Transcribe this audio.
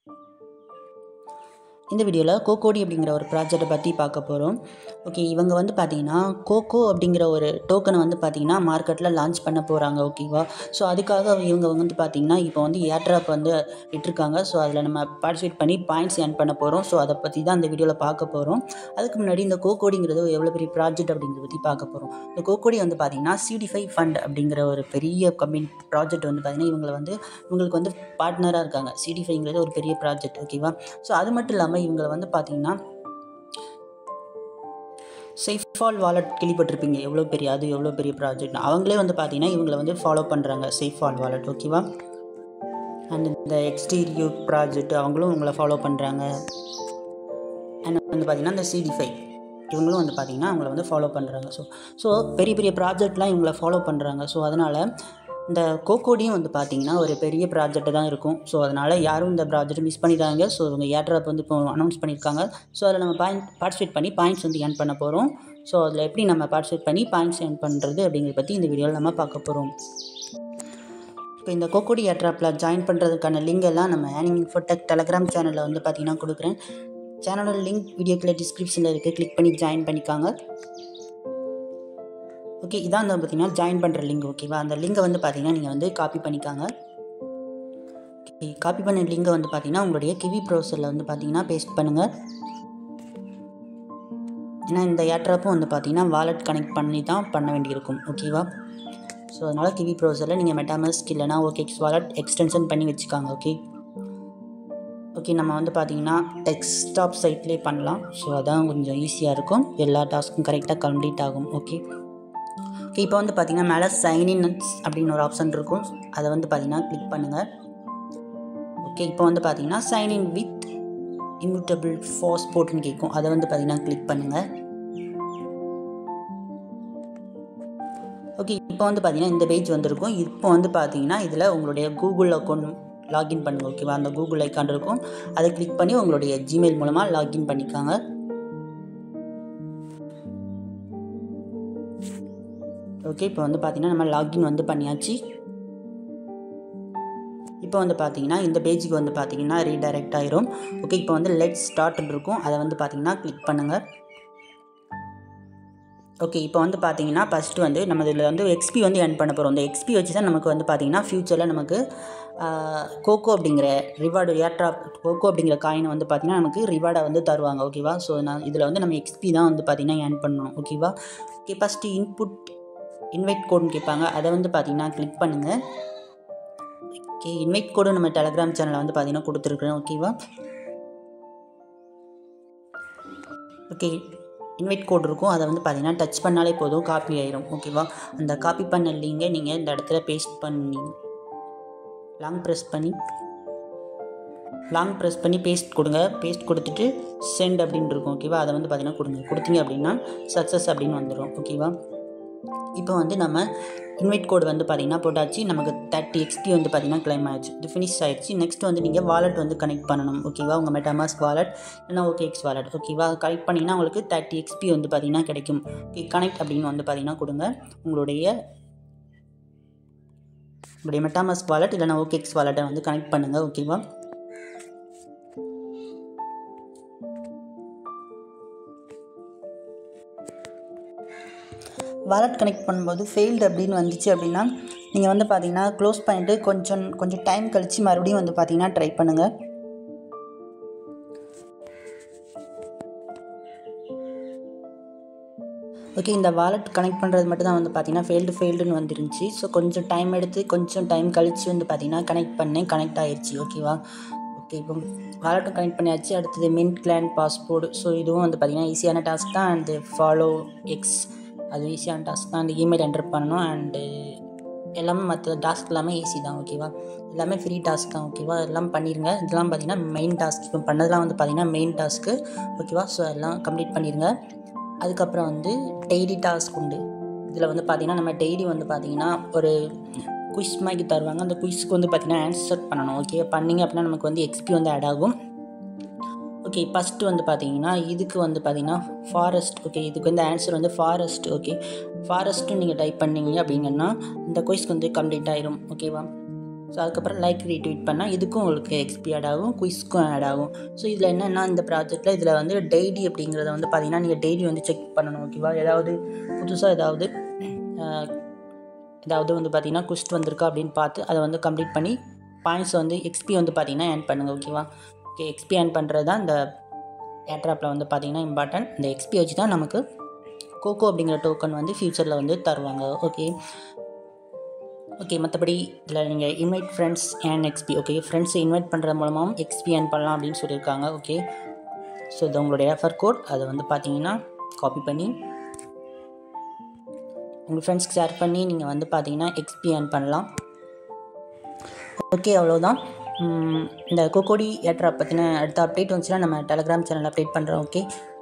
இந்த வீடியோவில் கோகோடி அப்படிங்கிற ஒரு ப்ராஜெக்டை பற்றி பார்க்க போகிறோம் ஓகே இவங்க வந்து பார்த்தீங்கன்னா கோகோ அப்படிங்கிற ஒரு டோக்கனை வந்து பார்த்தீங்கன்னா மார்க்கெட்டில் லான்ச் பண்ண போகிறாங்க ஓகேவா ஸோ அதுக்காக இவங்க வந்து பார்த்தீங்கன்னா இப்போ வந்து ஏர்ட்ராப் வந்து விட்டுருக்காங்க ஸோ அதில் நம்ம பார்ட்டிசிபேட் பண்ணி பாயிண்ட்ஸ் ஏர்ன் பண்ண போகிறோம் ஸோ அதை பற்றி தான் இந்த வீடியோவில் பார்க்க போகிறோம் அதுக்கு முன்னாடி இந்த கோகோடிங்கிறது எவ்வளோ பெரிய ப்ராஜெக்ட் அப்படிங்கிறத பற்றி பார்க்க போகிறோம் இந்த கோகோடி வந்து பார்த்தீங்கன்னா சிடிஃபை ஃபண்ட் அப்படிங்கிற ஒரு பெரிய கம்பெனி ப்ராஜெக்ட் வந்து பார்த்தீங்கன்னா இவங்களை வந்து இவங்களுக்கு வந்து பார்ட்னராக இருக்காங்க சிடிஃபைங்கிறது ஒரு பெரிய ப்ராஜெக்ட் ஓகேவா ஸோ அது மட்டும் இல்லாமல் இவங்களை வந்து பார்த்தீங்கன்னா சேஃபால் வாலெட் கேள்விப்பட்டிருப்பீங்க எவ்வளோ பெரிய அது எவ்வளோ பெரிய ப்ராஜெக்ட் அவங்களே வந்து பார்த்தீங்கன்னா இவங்களை வந்து ஃபாலோ பண்ணுறாங்க சேஃபால் வாலெட் ஓகேவா அண்ட் இந்த எக்ஸ்டீரியோ ப்ராஜெக்ட் அவங்களும் உங்களை ஃபாலோ பண்ணுறாங்க அண்ட் வந்து பார்த்தீங்கன்னா இந்த சிடிஃபை இவங்களும் வந்து பார்த்தீங்கன்னா அவங்கள வந்து ஃபாலோ பண்ணுறாங்க ஸோ ஸோ பெரிய பெரிய ப்ராஜெக்ட்லாம் இவங்கள ஃபாலோ பண்ணுறாங்க ஸோ அதனால் இந்த கோகோடியும் வந்து பார்த்தீங்கன்னா ஒரு பெரிய ப்ராஜெக்ட் தான் இருக்கும் ஸோ அதனால் யாரும் இந்த ப்ராஜெக்ட் மிஸ் பண்ணிட்டாங்க ஸோ இவங்க ஏர்ட்ராப் வந்து இப்போ அனௌன்ஸ் பண்ணியிருக்காங்க ஸோ அதில் நம்ம பாயிண்ட் பார்ட்டிசிபேட் பண்ணி பாயிண்ட்ஸ் வந்து ஏர்ன் பண்ண போகிறோம் ஸோ அதில் எப்படி நம்ம பார்ட்டிசிபேட் பண்ணி பாயிண்ட்ஸ் ஏர்ன் பண்ணுறது அப்படிங்கிறத பற்றி இந்த வீடியோவில் நம்ம பார்க்க போகிறோம் இப்போ இந்த கோகோடி ஏர்ட்ராப்பில் ஜாயின் பண்ணுறதுக்கான லிங்க் எல்லாம் நம்ம ஆனிங் இன்ஃபோடெக் டெலகிராம் சேனலில் வந்து பார்த்தீங்கன்னா கொடுக்குறேன் சேனலோட லிங்க் வீடியோக்குள்ள டிஸ்கிரிப்ஷனில் இருக்குது கிளிக் பண்ணி ஜாயின் பண்ணிக்காங்க ஓகே இதான் வந்து பார்த்தீங்கன்னா ஜாயின் பண்ணுற லிங்க் ஓகேவா அந்த லிங்கை வந்து பார்த்தீங்கன்னா நீங்கள் வந்து காப்பி பண்ணிக்காங்க ஓகே காப்பி பண்ண லிங்கை வந்து பார்த்தீங்கன்னா உங்களுடைய கிவி ப்ரௌசரில் வந்து பார்த்தீங்கன்னா பேஸ்ட் பண்ணுங்கள் ஏன்னா இந்த ஏட்ராப்பும் வந்து பார்த்தீங்கன்னா வாலெட் கனெக்ட் பண்ணி தான் பண்ண வேண்டியிருக்கும் ஓகேவா ஸோ அதனால் கிவி ப்ரௌசரில் நீங்கள் மெட்டாமஸ்க் இல்லைனா ஓகேக்ஸ் வாலெட் எக்ஸ்டென்ஷன் பண்ணி வச்சுக்காங்க ஓகே ஓகே நம்ம வந்து பார்த்தீங்கன்னா டெஸ்க்டாப் சைட்லேயே பண்ணலாம் ஸோ அதான் கொஞ்சம் ஈஸியாக இருக்கும் எல்லா டாஸ்க்கும் கரெக்டாக கம்ப்ளீட் ஆகும் ஓகே ஓகே இப்போ வந்து பார்த்தீங்கன்னா மேலே சைன்இன் அப்படின்னு ஒரு ஆப்ஷன் இருக்கும் அதை வந்து பார்த்தீங்கன்னா கிளிக் பண்ணுங்கள் ஓகே இப்போ வந்து பார்த்தீங்கன்னா சைன்இன் வித் இம்யூட்டபிள் பாஸ்போர்ட்னு கேட்கும் அதை வந்து பார்த்தீங்கன்னா கிளிக் பண்ணுங்கள் ஓகே இப்போ வந்து பார்த்தீங்கன்னா இந்த பேஜ் வந்திருக்கும் இப்போ வந்து பார்த்தீங்கன்னா இதில் உங்களுடைய கூகுள் அக்கௌண்ட் லாகின் பண்ணுங்கள் ஓகேவா அந்த கூகுள் ஐக்கான் இருக்கும் அதை கிளிக் பண்ணி உங்களுடைய ஜிமெயில் மூலமாக லாகின் பண்ணிக்காங்க ஓகே இப்போ வந்து பார்த்தீங்கன்னா நம்ம லாகின் வந்து பண்ணியாச்சு இப்போ வந்து பார்த்தீங்கன்னா இந்த பேஜுக்கு வந்து பார்த்தீங்கன்னா ரீடைரக்ட் ஆயிரும் ஓகே இப்போ வந்து லெட் ஸ்டார்ட்னு இருக்கும் அதை வந்து பார்த்தீங்கன்னா கிளிக் பண்ணுங்கள் ஓகே இப்போ வந்து பார்த்தீங்கன்னா ஃபஸ்ட்டு வந்து நம்ம இதில் வந்து எக்ஸ்பி வந்து என் பண்ண போகிறோம் இந்த எக்ஸ்பி வச்சு தான் நமக்கு வந்து பார்த்தீங்கன்னா ஃப்யூச்சரில் நமக்கு கோகோ அப்படிங்கிற ரிவார்டு ஏர்ட்ராப் கோகோ அப்படிங்கிற காயினை வந்து பார்த்திங்கன்னா நமக்கு ரிவார்டை வந்து தருவாங்க ஓகேவா ஸோ நான் இதில் வந்து நம்ம எக்ஸ்பி தான் வந்து பார்த்திங்கன்னா ஏர்ன் பண்ணணும் ஓகேவா ஓகே ஃபஸ்ட்டு இன்புட் இன்வைட் கோடுன்னு கேட்பாங்க அதை வந்து பார்த்தீங்கன்னா கிளிக் பண்ணுங்கள் ஓகே இன்வைட் கோடு நம்ம டெலகிராம் சேனலில் வந்து பார்த்தீங்கன்னா கொடுத்துருக்குறேன் ஓகேவா ஓகே இன்வைட் கோட் இருக்கும் அதை வந்து பார்த்தீங்கன்னா டச் பண்ணாலே போதும் காப்பி ஆயிரும் ஓகேவா அந்த காப்பி பண்ண லிங்கை நீங்கள் இந்த இடத்துல பேஸ்ட் பண்ணி லாங் ப்ரெஸ் பண்ணி லாங் ப்ரெஸ் பண்ணி பேஸ்ட் கொடுங்க பேஸ்ட் கொடுத்துட்டு சென்ட் அப்படின்னு இருக்கும் ஓகேவா அதை வந்து பார்த்தீங்கன்னா கொடுங்க கொடுத்தீங்க அப்படின்னா சக்ஸஸ் அப்படின்னு வந்துடும் ஓகேவா இப்போ வந்து நம்ம இன்வைட் கோடு வந்து பார்த்தீங்கன்னா போட்டாச்சு நமக்கு தேர்ட்டி எக்ஸ்பி வந்து பார்த்தீங்கன்னா கிளைம் ஆயிடுச்சு இது ஃபினிஷ் ஆயிடுச்சு நெக்ஸ்ட் வந்து நீங்கள் வாலெட் வந்து கனெக்ட் பண்ணணும் ஓகேவா உங்கள் மெட்டாமாஸ்க் வாலெட் இல்லைனா ஓகே எக்ஸ் வாலெட் ஓகேவா கனெக்ட் பண்ணிங்கன்னா உங்களுக்கு தேர்ட்டி எக்ஸ்பி வந்து பார்த்தீங்கன்னா கிடைக்கும் ஓகே கனெக்ட் அப்படின்னு வந்து பார்த்தீங்கன்னா கொடுங்க உங்களுடைய உங்களுடைய மெட்டாமாஸ்க் வாலெட் இல்லைனா ஓகே எக்ஸ் வாலெட்டை வந்து கனெக்ட் பண்ணுங்கள் ஓகேவா வாலெட் கனெக்ட் பண்ணும்போது ஃபெயில்டு அப்படின்னு வந்துச்சு அப்படின்னா நீங்கள் வந்து பார்த்தீங்கன்னா க்ளோஸ் பண்ணிட்டு கொஞ்சம் கொஞ்சம் டைம் கழித்து மறுபடியும் வந்து பார்த்தீங்கன்னா ட்ரை பண்ணுங்கள் ஓகே இந்த வாலெட் கனெக்ட் பண்ணுறது மட்டும் தான் வந்து பார்த்தீங்கன்னா ஃபெயில்டு ஃபெயில்டுன்னு வந்துருந்துச்சு ஸோ கொஞ்சம் டைம் எடுத்து கொஞ்சம் டைம் கழித்து வந்து பார்த்தீங்கன்னா கனெக்ட் பண்ணேன் கனெக்ட் ஆயிடுச்சு ஓகேவா ஓகே இப்போ வாலெட்டும் கனெக்ட் பண்ணியாச்சு அடுத்தது மின்ட் கிளான் பாஸ்போர்ட் ஸோ இதுவும் வந்து பார்த்திங்கன்னா ஈஸியான டாஸ்க் தான் அண்டு ஃபாலோ எக்ஸ் அது ஈஸியான டாஸ்க் தான் அந்த இமெயில் என்டர் பண்ணணும் அண்டு எல்லாமே மற்ற டாஸ்க் எல்லாமே ஈஸி தான் ஓகேவா எல்லாமே ஃப்ரீ டாஸ்க் தான் ஓகேவா எல்லாம் பண்ணிடுங்க இதெல்லாம் பார்த்தீங்கன்னா மெயின் டாஸ்க் இப்போ பண்ணதெல்லாம் வந்து பார்த்தீங்கன்னா மெயின் டாஸ்க்கு ஓகேவா ஸோ எல்லாம் கம்ப்ளீட் பண்ணிடுங்க அதுக்கப்புறம் வந்து டெய்லி டாஸ்க் உண்டு இதில் வந்து பார்த்திங்கன்னா நம்ம டெய்லி வந்து பார்த்திங்கன்னா ஒரு குயிஸ் மாதிரி தருவாங்க அந்த குயிஸ்க்கு வந்து பார்த்திங்கன்னா ஆன்சர் பண்ணணும் ஓகே பண்ணிங்க அப்படின்னா நமக்கு வந்து எக்ஸ்பி வந்து ஆட் ஆகும் ஓகே ஃபஸ்ட்டு வந்து பார்த்தீங்கன்னா இதுக்கு வந்து பார்த்தீங்கன்னா ஃபாரஸ்ட் ஓகே இதுக்கு வந்து ஆன்சர் வந்து ஃபாரஸ்ட் ஓகே ஃபாரஸ்ட்டு நீங்கள் டைப் பண்ணீங்க அப்படிங்கன்னா இந்த கொஸ்க்கு வந்து கம்ப்ளீட் ஆயிரும் ஓகேவா ஸோ அதுக்கப்புறம் லைக் ரீட்வீட் பண்ணால் இதுக்கும் உங்களுக்கு எக்ஸ்பி ஆட் ஆகும் குயிஸ்க்கும் ஆட் ஆகும் ஸோ இதில் என்னென்னா இந்த ப்ராஜெக்ட்டில் இதில் வந்து டெய்லி அப்படிங்கிறத வந்து பார்த்தீங்கன்னா நீங்கள் டெய்லி வந்து செக் பண்ணணும் ஓகேவா ஏதாவது புதுசாக ஏதாவது அஹ், ஏதாவது வந்து பார்த்தீங்கன்னா குஸ்ட் வந்திருக்கா அப்படின்னு பார்த்து அதை வந்து கம்ப்ளீட் பண்ணி பாயிண்ட்ஸ் வந்து எக்ஸ்பி வந்து பார்த்தீங்கன்னா ஏர்ன் பண்ணுங்கள் ஓகேவா ஓகே எக்ஸ்பி ஏர்ன் பண்ணுறது தான் இந்த ஏட்ராப்பில் வந்து பார்த்தீங்கன்னா இம்பார்ட்டன்ட் இந்த எக்ஸ்பி வச்சு தான் நமக்கு கோகோ அப்படிங்கிற டோக்கன் வந்து ஃப்யூச்சரில் வந்து தருவாங்க ஓகே ஓகே மற்றபடி இதில் நீங்கள் invite friends and XP okay ஃப்ரெண்ட்ஸை இன்வைட் பண்ணுறது மூலமாகவும் எக்ஸ்பி ஏர்ன் பண்ணலாம் அப்படின்னு சொல்லியிருக்காங்க ஓகே ஸோ இது உங்களுடைய ரெஃபர் கோட் அதை வந்து பார்த்தீங்கன்னா காப்பி பண்ணி உங்கள் ஃப்ரெண்ட்ஸ்க்கு ஷேர் பண்ணி நீங்கள் வந்து பார்த்தீங்கன்னா எக்ஸ்பி ஏர்ன் பண்ணலாம் ஓகே அவ்வளோதான் உம், இந்த கோகோடி ஏட்ரா பற்றின அடுத்த அப்டேட் வந்துச்சுன்னா நம்ம டெலகிராம் சேனல் அப்டேட் பண்ணுறோம் ஓகே